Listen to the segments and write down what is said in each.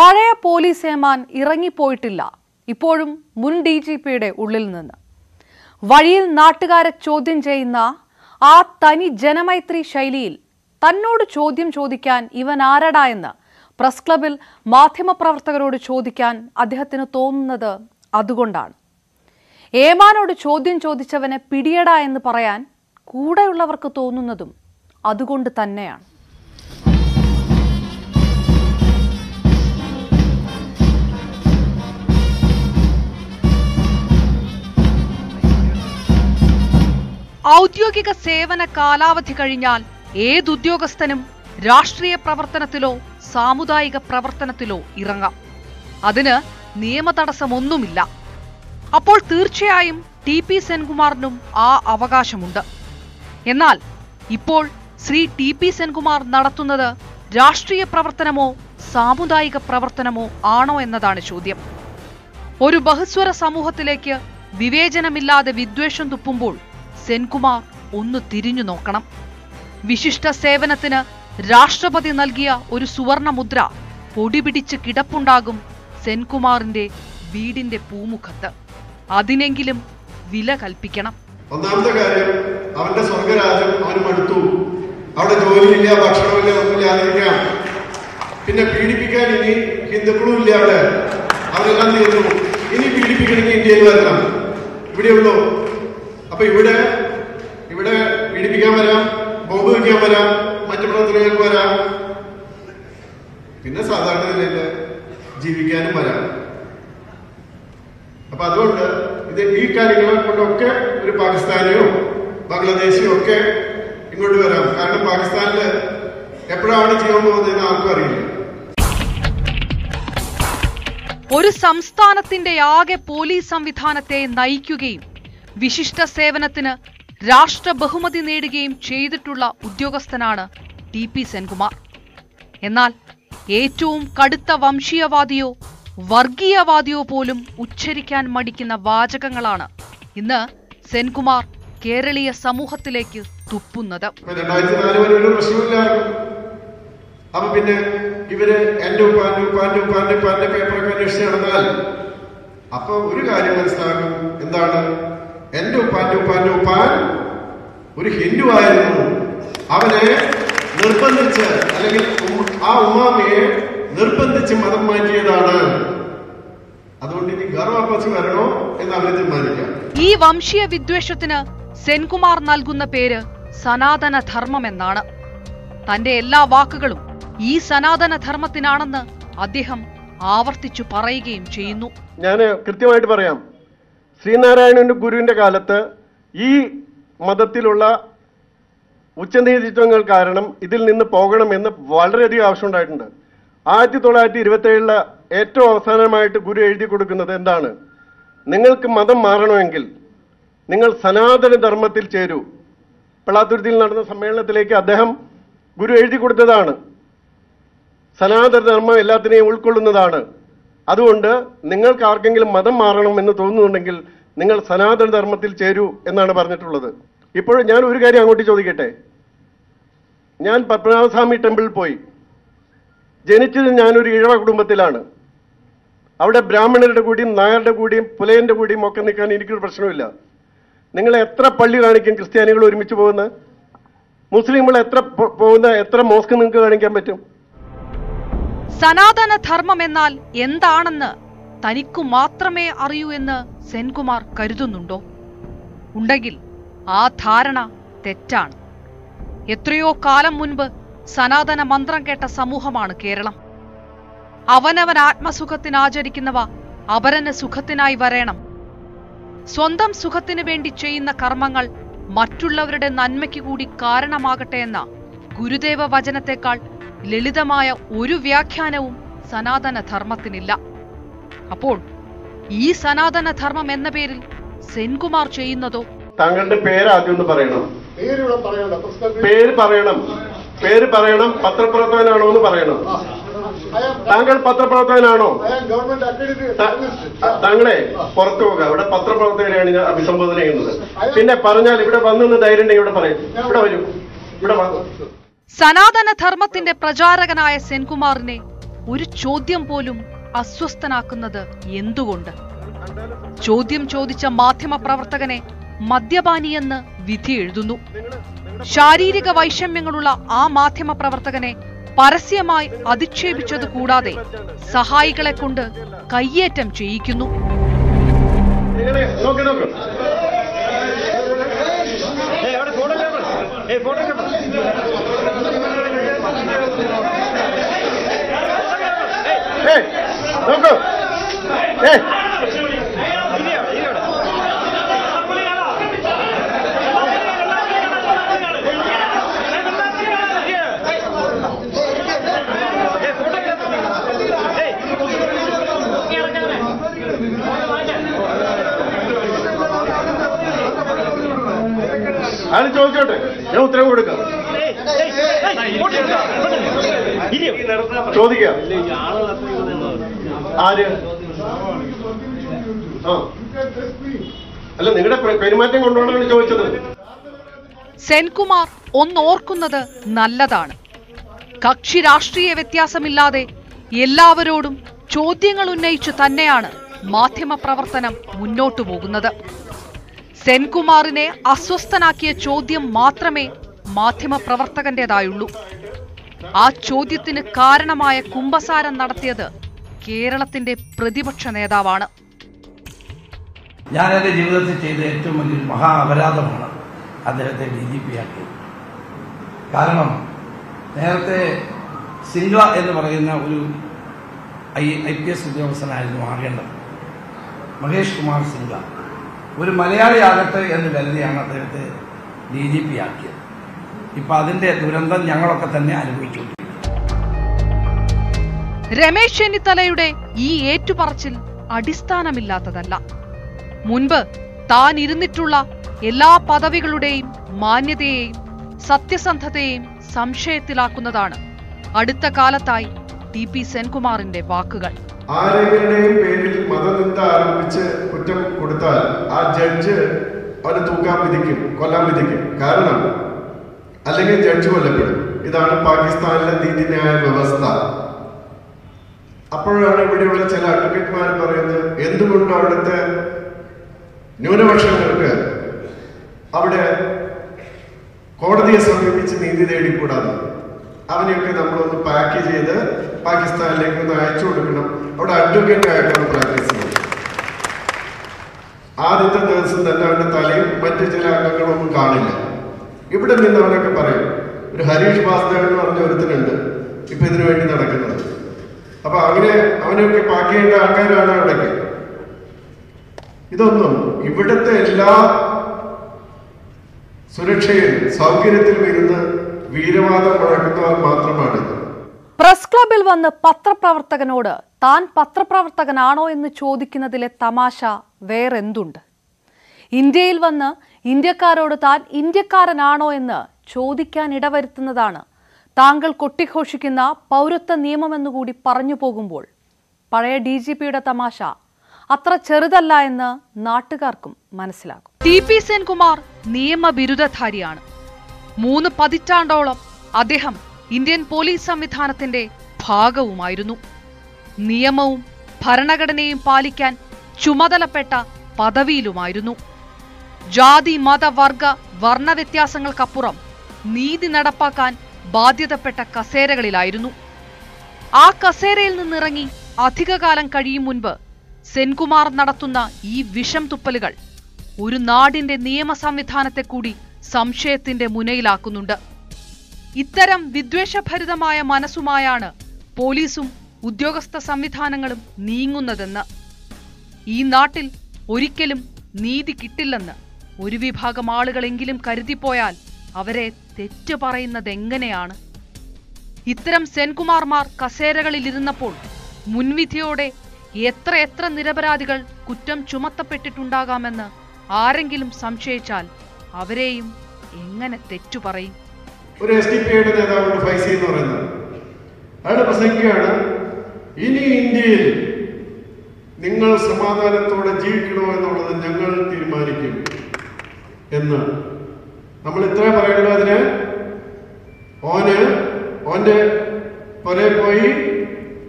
പഴയ പോലീസ് ഏമാൻ ഇറങ്ങിപ്പോയിട്ടില്ല ഇപ്പോഴും മുൻ ഡി ജി പിയുടെ ഉള്ളിൽ നിന്ന് വഴിയിൽ നാട്ടുകാരെ ചോദ്യം ചെയ്യുന്ന ആ തനി ജനമൈത്രി ശൈലിയിൽ തന്നോട് ചോദ്യം ചോദിക്കാൻ ഇവൻ ആരടാ എന്ന് പ്രസ് ക്ലബിൽ മാധ്യമപ്രവർത്തകരോട് ചോദിക്കാൻ അദ്ദേഹത്തിന് തോന്നുന്നത് അതുകൊണ്ടാണ് ഏമാനോട് ചോദ്യം ചോദിച്ചവനെ പിടിയടാ എന്ന് പറയാൻ കൂടെയുള്ളവർക്ക് തോന്നുന്നതും അതുകൊണ്ട് തന്നെയാണ് ഔദ്യോഗിക സേവന കാലാവധി കഴിഞ്ഞാൽ ഏതുദ്യോഗസ്ഥനും രാഷ്ട്രീയ പ്രവർത്തനത്തിലോ സാമുദായിക പ്രവർത്തനത്തിലോ ഇറങ്ങാം അതിന് നിയമതടസ്സമൊന്നുമില്ല അപ്പോൾ തീർച്ചയായും ടി പി സെൻകുമാറിനും ആ അവകാശമുണ്ട് എന്നാൽ ഇപ്പോൾ ശ്രീ ടി പി സെൻകുമാർ നടത്തുന്നത് രാഷ്ട്രീയ പ്രവർത്തനമോ സാമുദായിക പ്രവർത്തനമോ ആണോ എന്നതാണ് ചോദ്യം ഒരു ബഹുസ്വര സമൂഹത്തിലേക്ക് വിവേചനമില്ലാതെ വിദ്വേഷം തുപ്പുമ്പോൾ സെൻകുമാർ ഒന്ന് തിരിഞ്ഞു നോക്കണം വിശിഷ്ട സേവനത്തിന് രാഷ്ട്രപതി നൽകിയ ഒരു സുവർണ മുദ്ര പൊടിപിടിച്ച് കിടപ്പുണ്ടാകും സെൻകുമാറിന്റെ വീടിന്റെ പൂമുഖത്ത് അതിനെങ്കിലും വില കൽപ്പിക്കണം ഒന്നാമത്തെ കാര്യം അവന്റെ സ്വർഗരാജ്യം അവന് മടുത്തു അവിടെ ജോലിയില്ല ഭക്ഷണമില്ല ഒന്നുമില്ലാതിരിക്കാം പിന്നെ പീഡിപ്പിക്കാൻ ഇനി ഹിന്ദുക്കളും ഇല്ല അവിടെ അവരെല്ലാം തീർന്നു ഇനി പീഡിപ്പിക്കണമെങ്കിൽ ഇന്ത്യയിൽ വരണം ഇവിടെയുള്ളൂ അപ്പൊ ഇവിടെ ഇവിടെ പീഡിപ്പിക്കാൻ വരാം ബോംബ് വയ്ക്കാൻ വരാം മറ്റു പ്രവർത്തനങ്ങൾക്ക് വരാം പിന്നെ സാധാരണ നിലയിൽ ജീവിക്കാനും വരാം അപ്പൊ അതുകൊണ്ട് ഇത് ഈ കാര്യങ്ങളെ കൊണ്ടൊക്കെ ഒരു പാകിസ്ഥാനിയോ ബംഗ്ലാദേശിയോ ഒക്കെ ഇങ്ങോട്ട് വരാം കാരണം പാകിസ്ഥാനില് എപ്പോഴാണ് ജീവൻ പോകുന്നതെന്ന് ആർക്കും അറിയില്ല ഒരു സംസ്ഥാനത്തിന്റെ ആകെ പോലീസ് സംവിധാനത്തെ നയിക്കുകയും വിശിഷ്ട സേവനത്തിന് രാഷ്ട്ര ബഹുമതി നേടുകയും ചെയ്തിട്ടുള്ള ഉദ്യോഗസ്ഥനാണ് ടി പി സെൻകുമാർ എന്നാൽ ഏറ്റവും കടുത്ത വംശീയവാദിയോ വർഗീയവാദിയോ പോലും ഉച്ചരിക്കാൻ മടിക്കുന്ന വാചകങ്ങളാണ് ഇന്ന് സെൻകുമാർ കേരളീയ സമൂഹത്തിലേക്ക് തുപ്പുന്നത് ഇപ്പൊ രണ്ടായിരത്തി നാല് വരെ ഒരു പ്രശ്നമില്ലായിരുന്നു അപ്പൊ പിന്നെ ഇവര് എന്റെ ഉപ്പാന്റെ ഉപ്പാന്റെ ഉപ്പാന്റെ ഉപ്പാന്റെ പേപ്പറൊക്കെ അന്വേഷിച്ച് നടന്നാൽ അപ്പൊ ഒരു കാര്യം മനസ്സിലാക്കും എന്താണ് എന്റെ ഉപ്പാന്റെ ഉപ്പാന്റെ ഉപ്പാൻ ഒരു ഹിന്ദു ആയിരുന്നു അവനെ നിർബന്ധിച്ച് അല്ലെങ്കിൽ ഉമ്മ- ആ ഉമ്മാമയെ നിർബന്ധിച്ച് മതം മാറ്റിയതാണ് അതുകൊണ്ട് ഇനി ഗർവാപ്പച്ചി വരണോ എന്ന് അവര് തീരുമാനിക്കാം ഈ വംശീയ വിദ്വേഷത്തിന് സെൻകുമാർ നൽകുന്ന പേര് സനാതന ധർമ്മം എന്നാണ് തന്റെ എല്ലാ വാക്കുകളും ഈ സനാതന ധർമ്മത്തിനാണെന്ന് അദ്ദേഹം ആവർത്തിച്ചു പറയുകയും ചെയ്യുന്നു ഞാൻ കൃത്യമായിട്ട് പറയാം ശ്രീനാരായണന്റെ ഗുരുവിന്റെ കാലത്ത് ഈ മതത്തിലുള്ള ഉച്ചനീതിത്വങ്ങൾ കാരണം ഇതിൽ നിന്ന് പോകണമെന്ന് വളരെയധികം ആവശ്യമുണ്ടായിട്ടുണ്ട് ആയിരത്തി തൊള്ളായിരത്തി ഇരുപത്തി ഏഴില് ഏറ്റവും അവസാനമായിട്ട് ഗുരു എഴുതി കൊടുക്കുന്നത് എന്താണ് നിങ്ങൾക്ക് മതം മാറണമെങ്കിൽ നിങ്ങൾ സനാതന ധർമ്മത്തിൽ ചേരൂ പള്ളാത്തുരുത്തിയിൽ നടന്ന സമ്മേളനത്തിലേക്ക് അദ്ദേഹം ഗുരു എഴുതി കൊടുത്തതാണ് സനാതന ധർമ്മം എല്ലാത്തിനെയും ഉൾക്കൊള്ളുന്നതാണ് അതുകൊണ്ട് നിങ്ങൾക്ക് ആർക്കെങ്കിലും മതം മാറണം എന്ന് തോന്നുന്നുണ്ടെങ്കിൽ നിങ്ങൾ സനാതന ധർമ്മത്തിൽ ചേരൂ എന്നാണ് പറഞ്ഞിട്ടുള്ളത് ഇപ്പോൾ ഞാൻ ഒരു കാര്യം അങ്ങോട്ട് ചോദിക്കട്ടെ ഞാൻ പത്മനാഭസ്വാമി ടെമ്പിളിൽ പോയി ജനിച്ചത് ഞാനൊരു ഇഴവ കുടുംബത്തിലാണ് അവിടെ ബ്രാഹ്മണരുടെ കൂടിയും നായരുടെ കൂടിയും പുലയന്റെ കൂടിയും ഒക്കെ നിൽക്കാൻ എനിക്കൊരു പ്രശ്നമില്ല നിങ്ങൾ എത്ര പള്ളി കാണിക്കും ക്രിസ്ത്യാനികൾ ഒരുമിച്ച് പോകുന്നത് മുസ്ലിങ്ങൾ എത്ര പോ- പോകുന്ന എത്ര മോസ്ക് നിങ്ങൾക്ക് കാണിക്കാൻ പറ്റും സനാതന ധർമ്മം എന്നാൽ എന്താണെന്ന് തനിക്കു മാത്രമേ അറിയൂ എന്ന് സെൻകുമാർ കരുതുന്നുണ്ടോ ഉണ്ടെങ്കിൽ ആ ധാരണ തെറ്റാണ് എത്രയോ കാലം മുൻപ് സനാതന മന്ത്രം കേട്ട സമൂഹമാണ് കേരളം അവനവൻ ആത്മസുഖത്തിന് ആചരിക്കുന്നവ അപരന് സുഖത്തിനായി വരേണം സ്വന്തം സുഖത്തിനു വേണ്ടി ചെയ്യുന്ന കർമ്മങ്ങൾ മറ്റുള്ളവരുടെ നന്മയ്ക്ക് കൂടി കാരണമാകട്ടെ എന്ന ഗുരുദേവ വചനത്തെക്കാൾ ലളിതമായ ഒരു വ്യാഖ്യാനവും സനാതന ധർമ്മത്തിനില്ല അപ്പോൾ ഈ സനാതന ധർമ്മം എന്ന പേരിൽ സെൻകുമാർ ചെയ്യുന്നതോ താങ്കളുടെ പേര് ആദ്യം ഒന്ന് പറയണം പേരിവിടെ പറയണ്ട പുസ്തകത്തിൽ പേര് പറയണം പേര് പറയണം പത്രപ്രവർത്തകനാണോ എന്ന് പറയണം താങ്കൾ പത്രപ്രവർത്തകനാണോ ഗവൺമെന്റ് അക്രഡിറ്റഡ് ത- താങ്കളെ പുറത്തു പോകുക ഇവിടെ പത്രപ്രവർത്തകരെയാണ് ഞാൻ അഭിസംബോധന ചെയ്യുന്നത് പിന്നെ പറഞ്ഞാൽ ഇവിടെ വന്നെന്ന് ധൈര്യം ഉണ്ടെങ്കിൽ ഇവിടെ പറയും ഇവിടെ വരൂ ഇവിടെ വന്നു സനാതന ധർമ്മത്തിന്റെ പ്രചാരകനായ സെൻകുമാറിനെ ഒരു ചോദ്യം പോലും അസ്വസ്ഥനാക്കുന്നത് എന്തുകൊണ്ട് ചോദ്യം ചോദിച്ച മാധ്യമപ്രവർത്തകനെ മദ്യപാനിയെന്ന് വിധി എഴുതുന്നു ശാരീരിക വൈഷമ്യങ്ങളുള്ള ആ മാധ്യമപ്രവർത്തകനെ പരസ്യമായി അധിക്ഷേപിച്ചത് കൂടാതെ സഹായികളെ കൊണ്ട് കയ്യേറ്റം ചെയ്യിക്കുന്നു നിങ്ങളെ നോക്ക് നോക്ക് ഏയ്, നോക്കൂ ഏയ് അത് ചോദിച്ചോട്ടെ ഞാൻ ഉത്തരം കൊടുക്കാം ചോദിക്കാം ആര് ആ അല്ല നിങ്ങളുടെ പെ- പെരുമാറ്റം കൊണ്ടുകൊണ്ടാണ് ചോദിച്ചത് സെൻകുമാർ ഒന്നോർക്കുന്നത് നല്ലതാണ് കക്ഷി രാഷ്ട്രീയ വ്യത്യാസമില്ലാതെ എല്ലാവരോടും ചോദ്യങ്ങൾ ഉന്നയിച്ചു തന്നെയാണ് മാധ്യമപ്രവർത്തനം മുന്നോട്ടു പോകുന്നത് സെൻകുമാറിനെ അസ്വസ്ഥനാക്കിയ ചോദ്യം മാത്രമേ മാധ്യമപ്രവർത്തകന്റേതായുള്ളൂ ആ ചോദ്യത്തിന് കാരണമായ കുംഭസാരം നടത്തിയത് കേരളത്തിന്റെ പ്രതിപക്ഷ നേതാവാണ് ഞാൻ എൻ്റെ ജീവിതത്തിൽ ചെയ്ത ഏറ്റവും വലിയൊരു മഹാ അപരാധമാണ് അദ്ദേഹത്തെ ഡി ജി പി ആക്കിയത് കാരണം നേരത്തെ സിംഗ്ല എന്ന് പറയുന്ന ഒരു ഐ ഐ പി എസ് ഉദ്യോഗസ്ഥനായിരുന്നു ആകേണ്ടത് മഹേഷ് കുമാർ സിംഗ്ല ഒരു മലയാളിയാകട്ടെ എന്ന് കരുതിയാണ് അദ്ദേഹത്തെ ഡി ജി പി ആക്കിയത് ഇപ്പം അതിൻ്റെ ദുരന്തം ഞങ്ങളൊക്കെ തന്നെ അനുഭവിച്ചു രമേശ് ചെന്നിത്തലയുടെ ഈ ഏറ്റുപറച്ചിൽ അടിസ്ഥാനമില്ലാത്തതല്ല മുൻപ് താൻ ഇരുന്നിട്ടുള്ള എല്ലാ പദവികളുടെയും മാന്യതയെയും സത്യസന്ധതയെയും സംശയത്തിലാക്കുന്നതാണ് അടുത്ത കാലത്തായി ടി പി സെൻകുമാറിന്റെ വാക്കുകൾ ആരെങ്കിലും പേരിൽ മതനിന്ദ ആരോപിച്ച് കുറ്റം കൊടുത്താൽ ആ ജഡ്ജ് അവന് തൂക്കാൻ വിധിക്കും കൊല്ലാൻ വിധിക്കും കാരണം അല്ലെങ്കിൽ ജഡ്ജ് കൊല്ലപ്പെടും ഇതാണ് പാകിസ്ഥാനിലെ നീതിന്യായ വ്യവസ്ഥ അപ്പോഴാണ് ഇവിടെയുള്ള ചില അഡ്വക്കേറ്റ്മാർ പറയുന്നത് എന്തുകൊണ്ട് അവിടുത്തെ ന്യൂനപക്ഷങ്ങൾക്ക് അവിടെ കോടതിയെ സമീപിച്ച് നീതി തേടിക്കൂടാതെ അവനെയൊക്കെ നമ്മളൊന്ന് പാക്ക് ചെയ്ത് പാകിസ്ഥാനിലേക്ക് ഒന്ന് അയച്ചു കൊടുക്കണം അവിടെ അഡ്വക്കേറ്റ് ആയിട്ടാണ് പ്രാക്ടീസ് ചെയ്യുന്നത് ആദ്യത്തെ ദിവസം തന്നെ അവന്റെ തലയും മറ്റു ചില അംഗങ്ങളൊന്നും കാണില്ല ഇവിടെ നിന്ന് അവനൊക്കെ പറയും ഒരു ഹരീഷ് വാസുദേവൻ എന്ന് പറഞ്ഞ ഒരുത്തനുണ്ട് ഇപ്പൊ ഇതിനു വേണ്ടി നടക്കുന്നത് അപ്പൊ അങ്ങനെ അവനെയൊക്കെ പാക്ക് ചെയ്യേണ്ട ആൾക്കാരാണ് അവിടേക്ക് ഇതൊന്നും ഇവിടുത്തെ എല്ലാ സുരക്ഷയിലും സൗകര്യത്തിലും ഇരുന്ന് വീരവാദം മുഴക്കുന്നവർ മാത്രമാണിത് പ്രസ് ക്ലബിൽ വന്ന് പത്രപ്രവർത്തകനോട് താൻ പത്രപ്രവർത്തകനാണോ എന്ന് ചോദിക്കുന്നതിലെ തമാശ വേറെന്തുണ്ട് ഇന്ത്യയിൽ വന്ന് ഇന്ത്യക്കാരോട് താൻ ഇന്ത്യക്കാരനാണോ എന്ന് ചോദിക്കാൻ ഇടവരുത്തുന്നതാണ് താങ്കൾ കൊട്ടിഘോഷിക്കുന്ന പൗരത്വ നിയമമെന്നുകൂടി പറഞ്ഞു പോകുമ്പോൾ പഴയ ഡി ജി പിയുടെ തമാശ അത്ര ചെറുതല്ല എന്ന് നാട്ടുകാർക്കും മനസ്സിലാകും ടി പി സെൻകുമാർ നിയമബിരുദധാരിയാണ് മൂന്ന് പതിറ്റാണ്ടോളം അദ്ദേഹം ഇന്ത്യൻ പോലീസ് സംവിധാനത്തിന്റെ ഭാഗവുമായിരുന്നു നിയമവും ഭരണഘടനയും പാലിക്കാൻ ചുമതലപ്പെട്ട പദവിയിലുമായിരുന്നു ജാതി മത വർഗ വർണ്ണ വ്യത്യാസങ്ങൾക്കപ്പുറം നീതി നടപ്പാക്കാൻ ബാധ്യതപ്പെട്ട കസേരകളിലായിരുന്നു ആ കസേരയിൽ നിന്നിറങ്ങി അധികകാലം കഴിയും മുൻപ് സെൻകുമാർ നടത്തുന്ന ഈ വിഷം തുപ്പലുകൾ ഒരു നാടിന്റെ നിയമ സംവിധാനത്തെ കൂടി സംശയത്തിന്റെ മുനയിലാക്കുന്നുണ്ട് ഇത്തരം വിദ്വേഷഭരിതമായ മനസ്സുമായാണ് പോലീസും ഉദ്യോഗസ്ഥ സംവിധാനങ്ങളും നീങ്ങുന്നതെന്ന് ഈ നാട്ടിൽ ഒരിക്കലും നീതി കിട്ടില്ലെന്ന് ഒരു വിഭാഗം ആളുകളെങ്കിലും കരുതിപ്പോയാൽ അവരെ തെറ്റു പറയുന്നതെങ്ങനെയാണ് ഇത്തരം സെൻകുമാർമാർ കസേരകളിലിരുന്നപ്പോൾ മുൻവിധിയോടെ എത്ര എത്ര നിരപരാധികൾ കുറ്റം ചുമത്തപ്പെട്ടിട്ടുണ്ടാകാമെന്ന് ആരെങ്കിലും സംശയിച്ചാൽ അവരെയും എങ്ങനെ തെറ്റു പറയും ഒരു എസ് ഡി പി ഐയുടെ നേതാവുണ്ട് ഫൈസി എന്ന് പറയുന്നത് അയാളുടെ പ്രസംഗിക്കുകയാണ് ഇനി ഇന്ത്യയിൽ നിങ്ങൾ സമാധാനത്തോടെ ജീവിക്കണോ എന്നുള്ളത് ഞങ്ങൾ തീരുമാനിക്കും എന്ന് നമ്മൾ ഇത്ര പറയണ്ടോ അതിന് ഓന് ഓന്റെ പുറകെ പോയി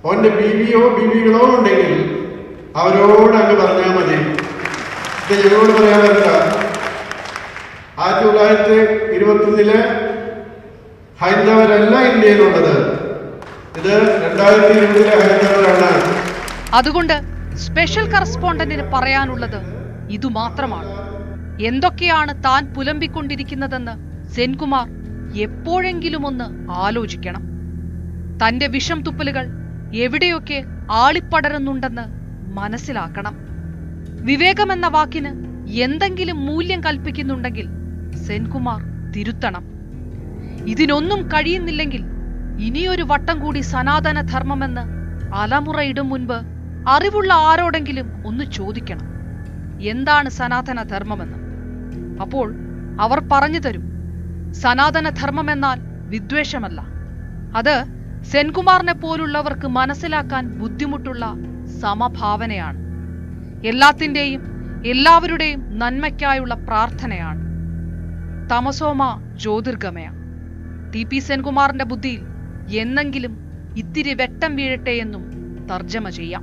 ഓന്റെ ബീവിയോ ബീവികളോ ഉണ്ടെങ്കിൽ അവരോട് അങ്ങ് പറഞ്ഞാൽ മതി ഇത് ഞങ്ങളോട് പറയാൻ പറ്റില്ല ആയിരത്തി തൊള്ളായിരത്തി ഇരുപത്തൊന്നിലെ ഹൈന്ദവരല്ല ഇന്ത്യയിലുള്ളത് ഇത് രണ്ടായിരത്തി ഇരുപതിലെ ഹൈന്ദവരാണ് അതുകൊണ്ട് സ്പെഷ്യൽ കറസ്പോണ്ടന്റിന് പറയാനുള്ളത് ഇതുമാത്രമാണ് എന്തൊക്കെയാണ് താൻ പുലമ്പിക്കൊണ്ടിരിക്കുന്നതെന്ന് സെൻകുമാർ എപ്പോഴെങ്കിലും ഒന്ന് ആലോചിക്കണം തന്റെ വിഷം തുപ്പലുകൾ എവിടെയൊക്കെ ആളിപ്പടരുന്നുണ്ടെന്ന് മനസ്സിലാക്കണം വിവേകമെന്ന വാക്കിന് എന്തെങ്കിലും മൂല്യം കൽപ്പിക്കുന്നുണ്ടെങ്കിൽ സെൻകുമാർ തിരുത്തണം ഇതിനൊന്നും കഴിയുന്നില്ലെങ്കിൽ ഇനിയൊരു വട്ടം കൂടി സനാതന ധർമ്മമെന്ന് അലമുറയിടും മുൻപ് അറിവുള്ള ആരോടെങ്കിലും ഒന്ന് ചോദിക്കണം എന്താണ് സനാതന ധർമ്മമെന്ന് അപ്പോൾ അവർ പറഞ്ഞു തരും സനാതന ധർമ്മമെന്നാൽ വിദ്വേഷമല്ല അത് സെൻകുമാറിനെ പോലുള്ളവർക്ക് മനസ്സിലാക്കാൻ ബുദ്ധിമുട്ടുള്ള സമഭാവനയാണ് എല്ലാത്തിന്റെയും എല്ലാവരുടെയും നന്മയ്ക്കായുള്ള പ്രാർത്ഥനയാണ് തമസോമ ജ്യോതിർഗമയ ടി പി സെൻകുമാറിന്റെ ബുദ്ധിയിൽ എന്നെങ്കിലും ഇത്തിരി വെട്ടം വീഴട്ടെ എന്നും തർജ്ജമ ചെയ്യാം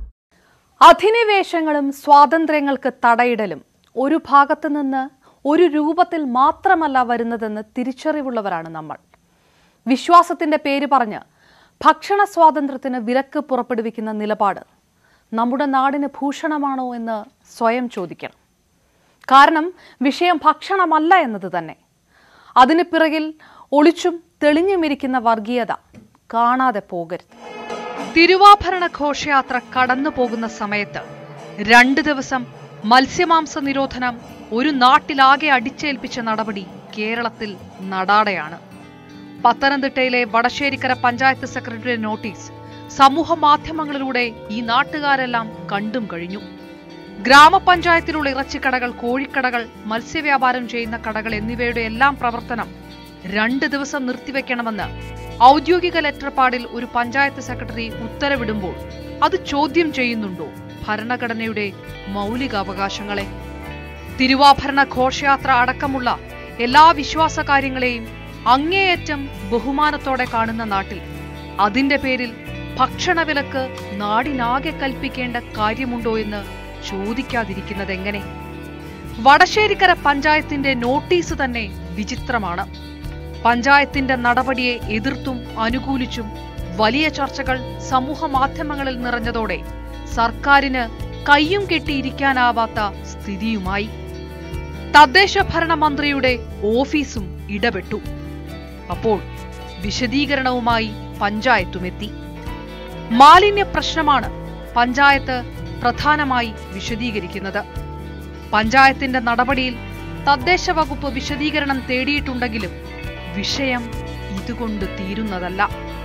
അധിനിവേശങ്ങളും സ്വാതന്ത്ര്യങ്ങൾക്ക് തടയിടലും ഒരു ഭാഗത്തു നിന്ന് ഒരു രൂപത്തിൽ മാത്രമല്ല വരുന്നതെന്ന് തിരിച്ചറിവുള്ളവരാണ് നമ്മൾ വിശ്വാസത്തിന്റെ പേര് പറഞ്ഞ് ഭക്ഷണ സ്വാതന്ത്ര്യത്തിന് വിലക്ക് പുറപ്പെടുവിക്കുന്ന നിലപാട് നമ്മുടെ നാടിന് ഭൂഷണമാണോ എന്ന് സ്വയം ചോദിക്കണം കാരണം വിഷയം ഭക്ഷണമല്ല എന്നത് തന്നെ അതിന് പിറകിൽ ഒളിച്ചും തെളിഞ്ഞുമിരിക്കുന്ന വർഗീയത കാണാതെ പോകരുത് തിരുവാഭരണ ഘോഷയാത്ര കടന്നു പോകുന്ന സമയത്ത് രണ്ട് ദിവസം മത്സ്യമാംസ നിരോധനം ഒരു നാട്ടിലാകെ അടിച്ചേൽപ്പിച്ച നടപടി കേരളത്തിൽ നടാടെയാണ് പത്തനംതിട്ടയിലെ വടശ്ശേരിക്കര പഞ്ചായത്ത് സെക്രട്ടറി നോട്ടീസ് സമൂഹ മാധ്യമങ്ങളിലൂടെ ഈ നാട്ടുകാരെല്ലാം കണ്ടും കഴിഞ്ഞു ഗ്രാമപഞ്ചായത്തിലുള്ള ഇറച്ചിക്കടകൾ കോഴിക്കടകൾ മത്സ്യവ്യാപാരം ചെയ്യുന്ന കടകൾ എന്നിവയുടെ എല്ലാം പ്രവർത്തനം രണ്ട് ദിവസം നിർത്തിവെക്കണമെന്ന് ഔദ്യോഗിക ലെറ്റർപാടിൽ ഒരു പഞ്ചായത്ത് സെക്രട്ടറി ഉത്തരവിടുമ്പോൾ അത് ചോദ്യം ചെയ്യുന്നുണ്ടോ ഭരണഘടനയുടെ മൗലികാവകാശങ്ങളെ തിരുവാഭരണ ഘോഷയാത്ര അടക്കമുള്ള എല്ലാ വിശ്വാസ കാര്യങ്ങളെയും അങ്ങേയറ്റം ബഹുമാനത്തോടെ കാണുന്ന നാട്ടിൽ അതിന്റെ പേരിൽ ഭക്ഷണവിലക്ക് നാടിനാകെ കൽപ്പിക്കേണ്ട കാര്യമുണ്ടോ എന്ന് ചോദിക്കാതിരിക്കുന്നതെങ്ങനെ വടശ്ശേരിക്കര പഞ്ചായത്തിന്റെ നോട്ടീസ് തന്നെ വിചിത്രമാണ് പഞ്ചായത്തിന്റെ നടപടിയെ എതിർത്തും അനുകൂലിച്ചും വലിയ ചർച്ചകൾ സമൂഹ മാധ്യമങ്ങളിൽ നിറഞ്ഞതോടെ സർക്കാരിന് കയ്യും കെട്ടിയിരിക്കാനാവാത്ത സ്ഥിതിയുമായി തദ്ദേശ ഭരണ മന്ത്രിയുടെ ഓഫീസും ഇടപെട്ടു അപ്പോൾ വിശദീകരണവുമായി പഞ്ചായത്തുമെത്തി മാലിന്യ പ്രശ്നമാണ് പഞ്ചായത്ത് പ്രധാനമായി വിശദീകരിക്കുന്നത് പഞ്ചായത്തിന്റെ നടപടിയിൽ തദ്ദേശ വകുപ്പ് വിശദീകരണം തേടിയിട്ടുണ്ടെങ്കിലും വിഷയം ഇതുകൊണ്ട് തീരുന്നതല്ല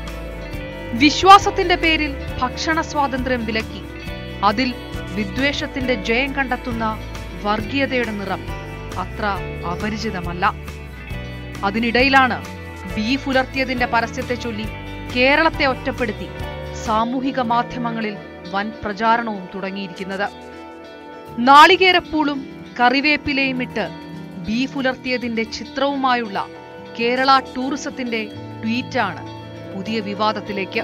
വിശ്വാസത്തിന്റെ പേരിൽ ഭക്ഷണ സ്വാതന്ത്ര്യം വിലക്കി അതിൽ വിദ്വേഷത്തിന്റെ ജയം കണ്ടെത്തുന്ന വർഗീയതയുടെ നിറം അത്ര അപരിചിതമല്ല അതിനിടയിലാണ് ബീഫ് ഉലർത്തിയതിന്റെ പരസ്യത്തെ ചൊല്ലി കേരളത്തെ ഒറ്റപ്പെടുത്തി സാമൂഹിക മാധ്യമങ്ങളിൽ വൻ പ്രചാരണവും തുടങ്ങിയിരിക്കുന്നത് നാളികേരപ്പൂളും കറിവേപ്പിലയും ഇട്ട് ബീഫ് ഉലർത്തിയതിന്റെ ചിത്രവുമായുള്ള കേരള ടൂറിസത്തിന്റെ ട്വീറ്റാണ് പുതിയ വിവാദത്തിലേക്ക്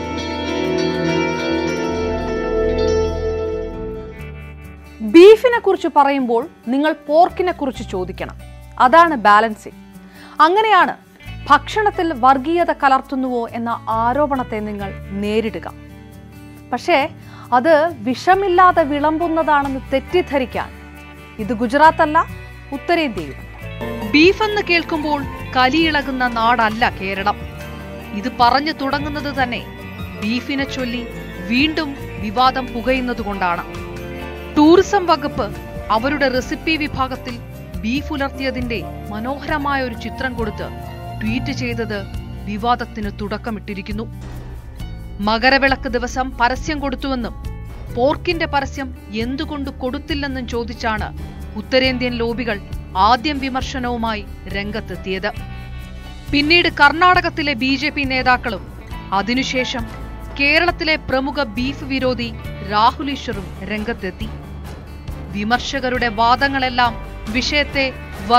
ബീഫിനെ കുറിച്ച് പറയുമ്പോൾ നിങ്ങൾ പോർക്കിനെ കുറിച്ച് ചോദിക്കണം അതാണ് ബാലൻസിങ് അങ്ങനെയാണ് ഭക്ഷണത്തിൽ വർഗീയത കലർത്തുന്നുവോ എന്ന ആരോപണത്തെ നിങ്ങൾ നേരിടുക പക്ഷേ അത് വിഷമില്ലാതെ വിളമ്പുന്നതാണെന്ന് തെറ്റിദ്ധരിക്കാൻ ഇത് ഗുജറാത്തല്ല ഉത്തരേന്ത്യയും ബീഫ് എന്ന് കേൾക്കുമ്പോൾ കലിയിളകുന്ന നാടല്ല കേരളം ഇത് പറഞ്ഞു തുടങ്ങുന്നത് തന്നെ ബീഫിനെ ചൊല്ലി വീണ്ടും വിവാദം പുകയുന്നതുകൊണ്ടാണ് ടൂറിസം വകുപ്പ് അവരുടെ റെസിപ്പി വിഭാഗത്തിൽ ബീഫ് ഉലർത്തിയതിന്റെ മനോഹരമായ ഒരു ചിത്രം കൊടുത്ത് ട്വീറ്റ് ചെയ്തത് വിവാദത്തിന് തുടക്കമിട്ടിരിക്കുന്നു മകരവിളക്ക് ദിവസം പരസ്യം കൊടുത്തുവെന്നും പോർക്കിന്റെ പരസ്യം എന്തുകൊണ്ട് കൊടുത്തില്ലെന്നും ചോദിച്ചാണ് ഉത്തരേന്ത്യൻ ലോബികൾ ആദ്യം വിമർശനവുമായി രംഗത്തെത്തിയത് പിന്നീട് കർണാടകത്തിലെ ബി ജെ പി നേതാക്കളും അതിനുശേഷം കേരളത്തിലെ പ്രമുഖ ബീഫ് വിരോധി രാഹുൽ ഈശ്വറും രംഗത്തെത്തി വിമർശകരുടെ വാദങ്ങളെല്ലാം വിഷയത്തെ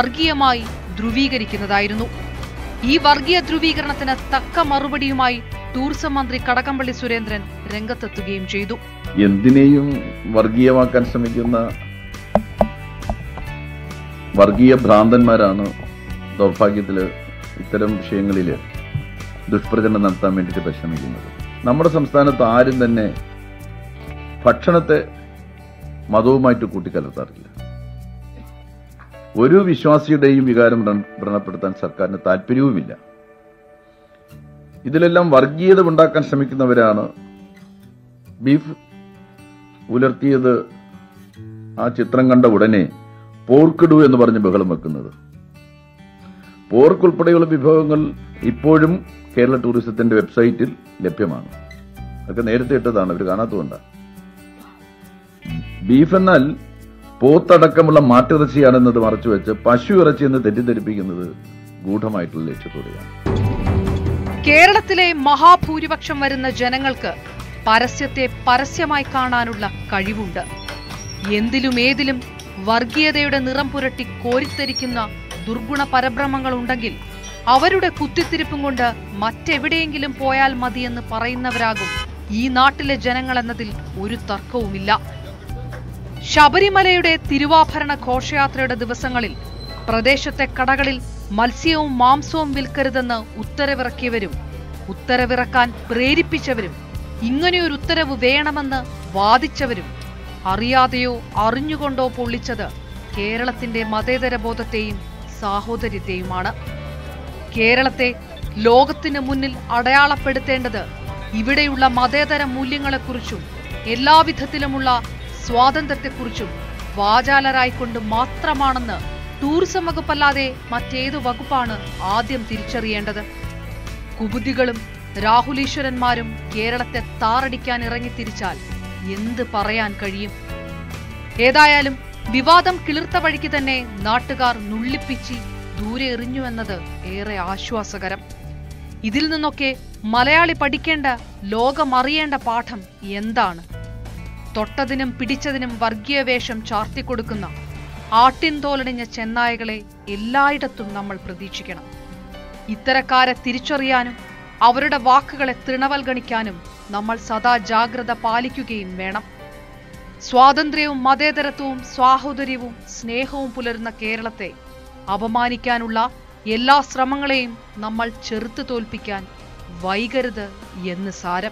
വർഗീയമായി ധ്രുവീകരിക്കുന്നതായിരുന്നു ഈ വർഗീയ ധ്രുവീകരണത്തിന് തക്ക മറുപടിയുമായി ടൂറിസം മന്ത്രി കടകംപള്ളി സുരേന്ദ്രൻ രംഗത്തെത്തുകയും ചെയ്തു എന്തിനേയും വർഗീയമാക്കാൻ ശ്രമിക്കുന്ന വർഗീയ ഭ്രാന്തന്മാരാണ് ദൗർഭാഗ്യത്തിൽ ഇത്തരം വിഷയങ്ങളിൽ ദുഷ്പ്രചരണം നടത്താൻ വേണ്ടിയിട്ട് പരിശ്രമിക്കുന്നത് നമ്മുടെ സംസ്ഥാനത്ത് ആരും തന്നെ ഭക്ഷണത്തെ മതവുമായിട്ട് കൂട്ടിക്കലർത്താറില്ല ഒരു വിശ്വാസിയുടെയും വികാരം വ്രണ- വ്രണപ്പെടുത്താൻ സർക്കാരിന് താല്പര്യവുമില്ല ഇതിലെല്ലാം വർഗീയത ഉണ്ടാക്കാൻ ശ്രമിക്കുന്നവരാണ് ബീഫ് ഉലർത്തിയത് ആ ചിത്രം കണ്ട ഉടനെ പോർക്കിടു എന്ന് പറഞ്ഞ് ബഹളം വെക്കുന്നത് പോർക്ക് ഉൾപ്പെടെയുള്ള വിഭവങ്ങൾ ഇപ്പോഴും കേരള ടൂറിസത്തിന്റെ വെബ്സൈറ്റിൽ ലഭ്യമാണ് അതൊക്കെ നേരത്തെ ഇട്ടതാണ് അവർ കാണാത്തതുകൊണ്ടാണ് ബീഫ് എന്നാൽ പോത്തടക്കമുള്ള മാട്ടിറച്ചിയാണെന്നത് മറച്ചുവെച്ച് പശു ഇറച്ചി എന്ന് തെറ്റിദ്ധരിപ്പിക്കുന്നത് ഗൂഢമായിട്ടുള്ള ലക്ഷ്യത്തോടെയാണ് കേരളത്തിലെ മഹാഭൂരിപക്ഷം വരുന്ന ജനങ്ങൾക്ക് പരസ്യത്തെ പരസ്യമായി കാണാനുള്ള കഴിവുണ്ട് എന്തിലും ഏതിലും വർഗീയതയുടെ നിറം പുരട്ടി കോരിത്തരിക്കുന്ന ദുർഗുണ പരഭ്രമങ്ങൾ ഉണ്ടെങ്കിൽ അവരുടെ കുത്തിത്തിരിപ്പും കൊണ്ട് മറ്റെവിടെയെങ്കിലും പോയാൽ മതിയെന്ന് പറയുന്നവരാകും ഈ നാട്ടിലെ ജനങ്ങൾ എന്നതിൽ ഒരു തർക്കവുമില്ല ശബരിമലയുടെ തിരുവാഭരണ ഘോഷയാത്രയുടെ ദിവസങ്ങളിൽ പ്രദേശത്തെ കടകളിൽ മത്സ്യവും മാംസവും വിൽക്കരുതെന്ന് ഉത്തരവിറക്കിയവരും ഉത്തരവിറക്കാൻ പ്രേരിപ്പിച്ചവരും ഇങ്ങനെയൊരു ഉത്തരവ് വേണമെന്ന് വാദിച്ചവരും അറിയാതെയോ അറിഞ്ഞുകൊണ്ടോ പൊള്ളിച്ചത് കേരളത്തിന്റെ മതേതര ബോധത്തെയും സാഹോദര്യത്തെയുമാണ് കേരളത്തെ ലോകത്തിന് മുന്നിൽ അടയാളപ്പെടുത്തേണ്ടത് ഇവിടെയുള്ള മതേതര മൂല്യങ്ങളെക്കുറിച്ചും എല്ലാവിധത്തിലുമുള്ള സ്വാതന്ത്ര്യത്തെക്കുറിച്ചും വാചാലരായിക്കൊണ്ട് മാത്രമാണെന്ന് ടൂറിസം വകുപ്പല്ലാതെ മറ്റേതു വകുപ്പാണ് ആദ്യം തിരിച്ചറിയേണ്ടത് കുബുദ്ധികളും രാഹുലീശ്വരന്മാരും കേരളത്തെ താറടിക്കാൻ ഇറങ്ങിത്തിരിച്ചാൽ എന്ത് പറയാൻ കഴിയും ഏതായാലും വിവാദം കിളിർത്ത വഴിക്ക് തന്നെ നാട്ടുകാർ നുള്ളിപ്പിച്ചി ദൂരെ എറിഞ്ഞു എന്നത് ഏറെ ആശ്വാസകരം ഇതിൽ നിന്നൊക്കെ മലയാളി പഠിക്കേണ്ട ലോകമറിയേണ്ട പാഠം എന്താണ് തൊട്ടതിനും പിടിച്ചതിനും വർഗീയ വേഷം ചാർത്തിക്കൊടുക്കുന്ന ആട്ടിൻ തോലണിഞ്ഞ ചെന്നായകളെ എല്ലായിടത്തും നമ്മൾ പ്രതീക്ഷിക്കണം ഇത്തരക്കാരെ തിരിച്ചറിയാനും അവരുടെ വാക്കുകളെ തൃണവൽഗണിക്കാനും നമ്മൾ സദാ ജാഗ്രത പാലിക്കുകയും വേണം സ്വാതന്ത്ര്യവും മതേതരത്വവും സാഹോദര്യവും സ്നേഹവും പുലരുന്ന കേരളത്തെ അപമാനിക്കാനുള്ള എല്ലാ ശ്രമങ്ങളെയും നമ്മൾ ചെറുത്തു തോൽപ്പിക്കാൻ വൈകരുത് എന്ന് സാരം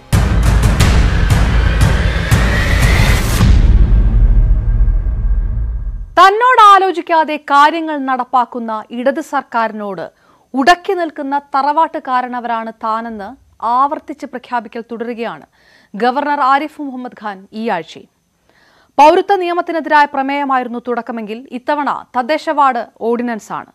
തന്നോട് ആലോചിക്കാതെ കാര്യങ്ങൾ നടപ്പാക്കുന്ന ഇടത് സർക്കാരിനോട് ഉടക്കി നിൽക്കുന്ന തറവാട്ടുകാരനവരാണ് താനെന്ന് ആവർത്തിച്ച് പ്രഖ്യാപിക്കൽ തുടരുകയാണ് ഗവർണർ ആരിഫ് മുഹമ്മദ് ഖാൻ ഈ ആഴ്ചയും പൗരത്വ നിയമത്തിനെതിരായ പ്രമേയമായിരുന്നു തുടക്കമെങ്കിൽ ഇത്തവണ തദ്ദേശ വാർഡ് ഓർഡിനൻസ് ആണ്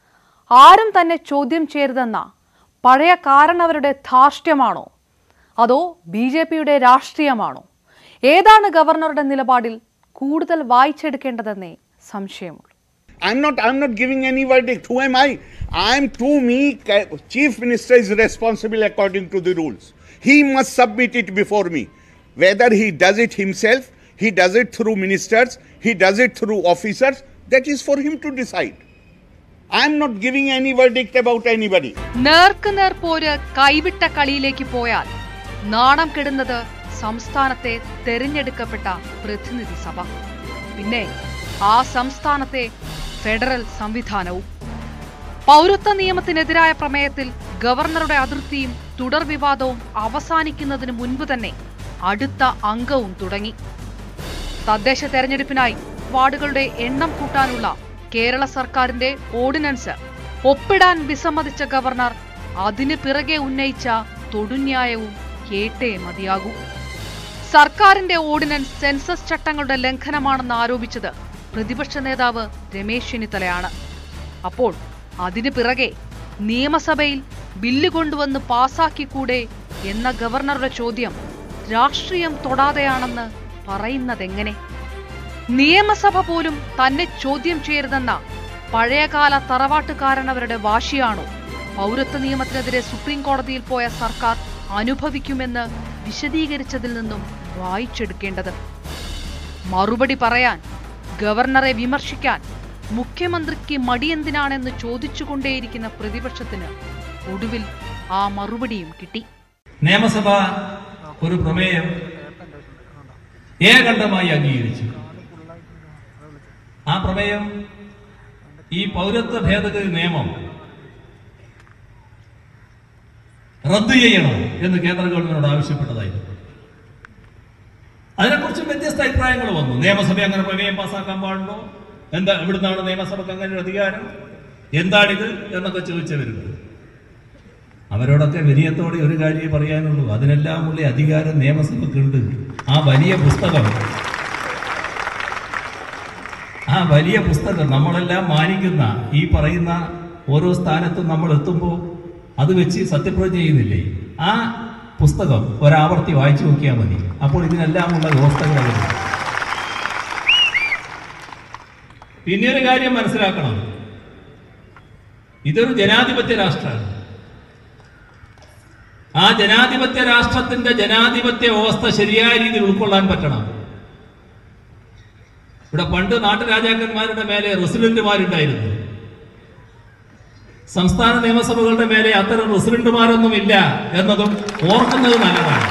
ആരും തന്നെ ചോദ്യം ചെയ്യരുതെന്ന പഴയ കാരണവരുടെ ധാർഷ്ട്യമാണോ അതോ ബി ജെ പിയുടെ രാഷ്ട്രീയമാണോ ഏതാണ് ഗവർണറുടെ നിലപാടിൽ കൂടുതൽ വായിച്ചെടുക്കേണ്ടതെന്നേ സംശയമുള്ളൂ I'm not. I'm not giving any verdict. Who am I? I'm to me. ca- Chief Minister is responsible according to the rules. He must submit it before me. Whether he does it himself, he does it through ministers, he does it through officers. That is for him to decide. I'm not giving any verdict about anybody. നേർക്ക് നേർ പോര് കൈവിട്ട കളിയിലേക്ക് പോയാൽ നാണം കെടുന്നത് സംസ്ഥാനത്തെ തെരഞ്ഞെടുക്കപ്പെട്ട പ്രതിനിധി സഭ പിന്നെ ആ സംസ്ഥാനത്തെ ഫെഡറൽ സംവിധാനവും പൗരത്വ നിയമത്തിനെതിരായ പ്രമേയത്തിൽ ഗവർണറുടെ അതിർത്തിയും തുടർ വിവാദവും അവസാനിക്കുന്നതിന് മുൻപ് തന്നെ അടുത്ത അംഗവും തുടങ്ങി തദ്ദേശ തെരഞ്ഞെടുപ്പിനായി വാർഡുകളുടെ എണ്ണം കൂട്ടാനുള്ള കേരള സർക്കാരിന്റെ ഓർഡിനൻസ് ഒപ്പിടാൻ വിസമ്മതിച്ച ഗവർണർ അതിന് പിറകെ ഉന്നയിച്ച തൊടുന്യായവും കേട്ടേ മതിയാകൂ സർക്കാരിന്റെ ഓർഡിനൻസ് സെൻസസ് ചട്ടങ്ങളുടെ ലംഘനമാണെന്ന് ആരോപിച്ചത് പ്രതിപക്ഷ നേതാവ് രമേശ് ചെന്നിത്തലയാണ് അപ്പോൾ അതിന് പിറകെ നിയമസഭയിൽ ബില്ല് കൊണ്ടുവന്ന് പാസാക്കിക്കൂടെ എന്ന ഗവർണറുടെ ചോദ്യം രാഷ്ട്രീയം തൊടാതെയാണെന്ന് പറയുന്നതെങ്ങനെ നിയമസഭ പോലും തന്നെ ചോദ്യം ചെയ്യരുതെന്ന പഴയകാല തറവാട്ടുകാരനവരുടെ വാശിയാണോ പൗരത്വ നിയമത്തിനെതിരെ സുപ്രീം കോടതിയിൽ പോയ സർക്കാർ അനുഭവിക്കുമെന്ന് വിശദീകരിച്ചതിൽ നിന്നും വായിച്ചെടുക്കേണ്ടത് മറുപടി പറയാൻ ഗവർണറെ വിമർശിക്കാൻ മുഖ്യമന്ത്രിക്ക് മടിയെന്തിനാണെന്ന് ചോദിച്ചുകൊണ്ടേയിരിക്കുന്ന പ്രതിപക്ഷത്തിന് ഒടുവിൽ ആ മറുപടിയും കിട്ടി നിയമസഭ ഒരു പ്രമേയം ഏകണ്ഠമായി അംഗീകരിച്ചു ആ പ്രമേയം ഈ പൗരത്വ ഭേദഗതി നിയമം റദ്ദു ചെയ്യണം എന്ന് കേന്ദ്ര ഗവൺമെന്റിനോട് ആവശ്യപ്പെട്ടതായിരുന്നു അതിനെക്കുറിച്ച് വ്യത്യസ്ത അഭിപ്രായങ്ങൾ വന്നു നിയമസഭ അങ്ങനെ പ്രമേയം പാസ്സാക്കാൻ പാടുണ്ടോ എന്താ ഇവിടുന്നാണ് നിയമസഭക്ക് അങ്ങനെ ഒരു അധികാരം എന്താണിത് എന്നൊക്കെ ചോദിച്ചവരുണ്ട് അവരോടൊക്കെ വിനയത്തോടെ ഒരു കാര്യമേ പറയാനുള്ളൂ അതിനെല്ലാം ഉള്ള അധികാരം നിയമസഭക്കുണ്ട് ആ വലിയ പുസ്തകം ആ വലിയ പുസ്തകം നമ്മളെല്ലാം മാനിക്കുന്ന ഈ പറയുന്ന ഓരോ സ്ഥാനത്തും നമ്മൾ എത്തുമ്പോൾ അത് വെച്ച് സത്യപ്രതിജ്ഞ ചെയ്യുന്നില്ലേ ആ പുസ്തകം ഒരാവർത്തി വായിച്ചു നോക്കിയാൽ മതി അപ്പോൾ ഇതിനെല്ലാമുള്ള വ്യവസ്ഥകൾ അതിലുണ്ട് പിന്നെ ഒരു കാര്യം മനസ്സിലാക്കണം ഇതൊരു ജനാധിപത്യ രാഷ്ട്രമാണ് ആ ജനാധിപത്യ രാഷ്ട്രത്തിന്റെ ജനാധിപത്യ വ്യവസ്ഥ ശരിയായ രീതിയിൽ ഉൾക്കൊള്ളാൻ പറ്റണം ഇവിടെ പണ്ട് നാട്ടുരാജാക്കന്മാരുടെ മേലെ റെസിഡന്റുമാരുണ്ടായിരുന്നു സംസ്ഥാന നിയമസഭകളുടെ മേലെ അത്തരം റെസിഡന്റുമാരൊന്നുമില്ല എന്നതും ഓർക്കുന്നത് നല്ലതാണ്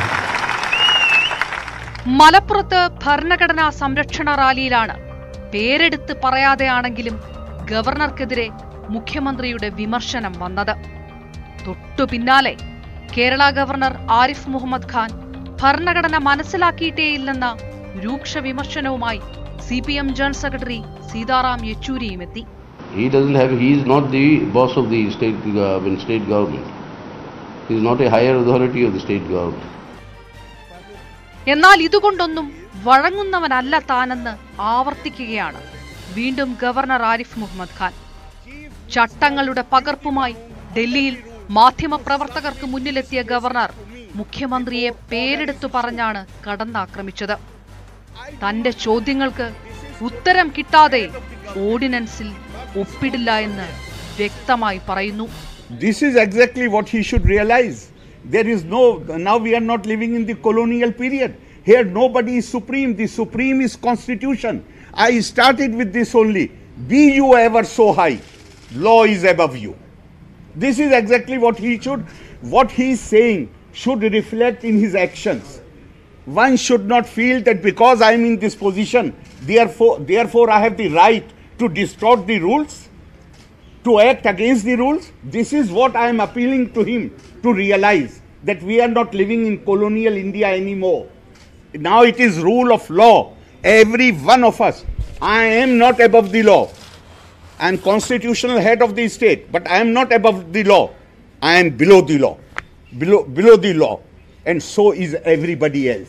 മലപ്പുറത്ത് ഭരണഘടനാ സംരക്ഷണ റാലിയിലാണ് പേരെടുത്ത് പറയാതെയാണെങ്കിലും ഗവർണർക്കെതിരെ മുഖ്യമന്ത്രിയുടെ വിമർശനം വന്നത് തൊട്ടു പിന്നാലെ കേരള ഗവർണർ ആരിഫ് മുഹമ്മദ് ഖാൻ ഭരണഘടന മനസ്സിലാക്കിയിട്ടേയില്ലെന്ന രൂക്ഷ വിമർശനവുമായി C P M general secretary Sitaram യെച്ചൂരിയും എത്തി He doesn't have, he is not the boss of the state, uh, I mean, state government. He is not a higher authority of the state government. എന്നാൽ ഇതുകൊണ്ടൊന്നും വഴങ്ങുന്നവനല്ല താനെന്ന് ആവർത്തിക്കുകയാണ് വീണ്ടും governor Arif Muhammad Khan ചട്ടങ്ങളുടെ പകർപ്പുമായി ഡൽഹിയിൽ മാധ്യമപ്രവർത്തകർക്ക് മുന്നിലെത്തിയ ഗവർണർ മുഖ്യമന്ത്രിയെ പേരെടുത്തു പറഞ്ഞാണ് കടന്നാക്രമിച്ചത് തന്റെ ചോദ്യങ്ങൾക്ക് ഉത്തരം കിട്ടാതെ ഓർഡിനൻസിൽ ഒപ്പിടില്ല എന്ന് വ്യക്തമായി പറയുന്നു This is exactly what he should realize. There is no, now we are not living in the colonial period. Here nobody is supreme. The supreme is constitution. I started with this only. Be you ever so high, law is above you. This is exactly what he should, what he is saying should reflect in his actions. One should not feel that because I am in this position, therefore, therefore I have the right to distort the rules to act against the rules. This is what I am appealing to him to realize that we are not living in colonial India anymore. Now it is rule of law. Every one of us. I am not above the law. I am constitutional head of the state, but I am not above the law. I am below the law. Below, below the law. And so is everybody else.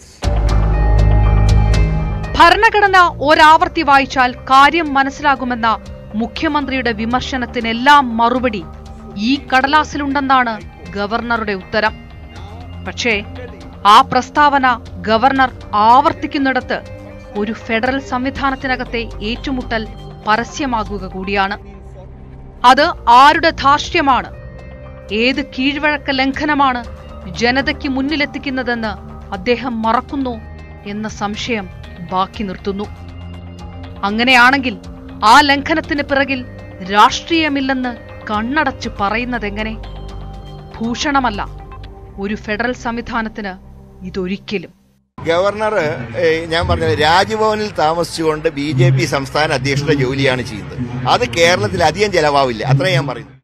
ഭരണഘടന ഒരാവർത്തി വായിച്ചാൽ കാര്യം മനസ്സിലാകുമെന്ന മുഖ്യമന്ത്രിയുടെ വിമർശനത്തിനെല്ലാം മറുപടി ഈ കടലാസിലുണ്ടെന്നാണ് ഗവർണറുടെ ഉത്തരം പക്ഷേ ആ പ്രസ്താവന ഗവർണർ ആവർത്തിക്കുന്നിടത്ത് ഒരു ഫെഡറൽ സംവിധാനത്തിനകത്തെ ഏറ്റുമുട്ടൽ പരസ്യമാകുക കൂടിയാണ് അത് ആരുടെ ധാർഷ്ട്യമാണ് ഏത് കീഴ്വഴക്ക ലംഘനമാണ് ജനതയ്ക്ക് മുന്നിലെത്തിക്കുന്നതെന്ന് അദ്ദേഹം മറക്കുന്നു എന്ന സംശയം ബാക്കി നിർത്തുന്നു അങ്ങനെയാണെങ്കിൽ ആ ലംഘനത്തിന് പിറകിൽ രാഷ്ട്രീയമില്ലെന്ന് കണ്ണടച്ച് പറയുന്നതെങ്ങനെ ഭൂഷണമല്ല ഒരു ഫെഡറൽ സംവിധാനത്തിന് ഇതൊരിക്കലും ഗവർണർ ഏഹ്, ഞാൻ പറഞ്ഞത് രാജ്ഭവനിൽ താമസിച്ചുകൊണ്ട് ബി ജെ പി സംസ്ഥാന അധ്യക്ഷന്റെ ജോലിയാണ് ചെയ്യുന്നത് അത് കേരളത്തിൽ അധികം ചെലവാവില്ല അത്രയും ഞാൻ പറയുന്നു